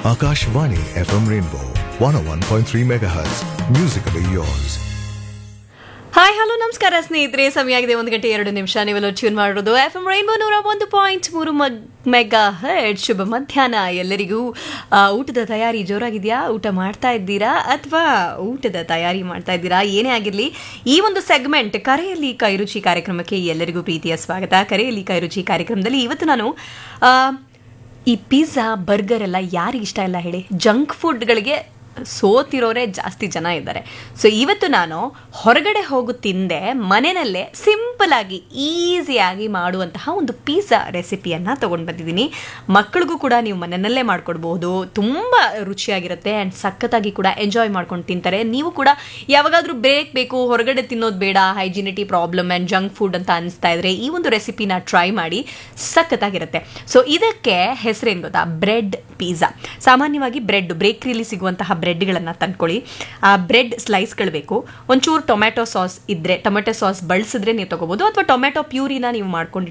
Akashvani FM Rainbow 101.3 MHz. Musically yours. Hi hello ನಮಸ್ಕಾರ ಸ್ನೇಹಿತರೆ ಸಮಯ ಆಗಿದೆ ಒಂದು ಗಂಟೆ ಎರಡು ನಿಮಿಷ ನೀವೆಲ್ಲ ಟ್ಯೂನ್ ಮಾಡಿರೋದು ಎಫ್ ಎಂ ರೈನ್ಬೋ ನೂರ ಒಂದು ಪಾಯಿಂಟ್ ಮೂರು ಮೆಗಾ ಹರ್ಡ್ ಶುಭ ಮಧ್ಯಾಹ್ನ ಎಲ್ಲರಿಗೂ ಆ, ಊಟದ ತಯಾರಿ ಜೋರಾಗಿದೆಯಾ ಊಟ ಮಾಡ್ತಾ ಇದ್ದೀರಾ ಅಥವಾ ಊಟದ ತಯಾರಿ ಮಾಡ್ತಾ ಇದ್ದೀರಾ ಏನೇ ಆಗಿರಲಿ ಈ ಒಂದು ಸೆಗ್ಮೆಂಟ್ ಕರೆಯಲ್ಲಿ ಕೈರುಚಿ ಕಾರ್ಯಕ್ರಮಕ್ಕೆ ಎಲ್ಲರಿಗೂ ಪ್ರೀತಿಯ ಸ್ವಾಗತ ಕರೆಯಲ್ಲಿ ಕೈರುಚಿ ಕಾರ್ಯಕ್ರಮದಲ್ಲಿ ಇವತ್ತು ನಾನು ಆ, ಈ ಪಿಜ್ಜಾ ಬರ್ಗರ್ ಎಲ್ಲ ಯಾರಿಗೆ ಇಷ್ಟ ಇಲ್ಲ ಹೇಳಿ ಜಂಕ್ ಫುಡ್ಗಳಿಗೆ ಸೋತಿರೋರೇ ಜಾಸ್ತಿ ಜನ ಇದ್ದಾರೆ ಸೊ ಇವತ್ತು ನಾನು ಹೊರಗಡೆ ಹೋಗು ತಿಂದೆ ಮನೆಯಲ್ಲೇ ಸಿಂಪಲ್ ಆಗಿ ಈಸಿಯಾಗಿ ಮಾಡುವಂತಹ ಒಂದು ಪಿಜ್ಜಾ ರೆಸಿಪಿಯನ್ನು ತೊಗೊಂಡು ಬಂದಿದ್ದೀನಿ ಮಕ್ಕಳಿಗೂ ಕೂಡ ನೀವು ಮನೆಯಲ್ಲೇ ಮಾಡ್ಕೊಡ್ಬೋದು ತುಂಬ ರುಚಿಯಾಗಿರುತ್ತೆ ಆ್ಯಂಡ್ ಸಖತ್ತಾಗಿ ಕೂಡ ಎಂಜಾಯ್ ಮಾಡ್ಕೊಂಡು ತಿಂತಾರೆ ನೀವು ಕೂಡ ಯಾವಾಗಾದರೂ ಬ್ರೇಕ್ ಬೇಕು ಹೊರಗಡೆ ತಿನ್ನೋದು ಬೇಡ hygienity problem and junk food ಅಂತ ಅನಿಸ್ತಾ ಇದ್ರೆ ಈ ಒಂದು ರೆಸಿಪಿನ ಟ್ರೈ ಮಾಡಿ ಸಖತ್ತಾಗಿರುತ್ತೆ ಸೊ ಇದಕ್ಕೆ ಹೆಸರೇನು ಗೊತ್ತಾ ಬ್ರೆಡ್ ಪಿಜ್ಜಾ ಸಾಮಾನ್ಯವಾಗಿ ಬ್ರೆಡ್ ಬೇಕ್ರಿಲಿ ಸಿಗುವಂತಹ ಬ್ರೆಡ್ಗಳನ್ನು ತಂದ್ಕೊಳ್ಳಿ ಆ ಬ್ರೆಡ್ ಸ್ಲೈಸ್ಗಳು ಬೇಕು ಒಂಚೂರು ಟೊಮ್ಯಾಟೊ ಸಾಸ್ ಇದ್ದರೆ ಟೊಮೆಟೊ ಸಾಸ್ ಬಳಸಿದ್ರೆ ನೀವು ತೊಗೋಬೋದು ಅಥವಾ ಟೊಮೆಟೊ ಪ್ಯೂರಿನ ನೀವು ಮಾಡ್ಕೊಂಡು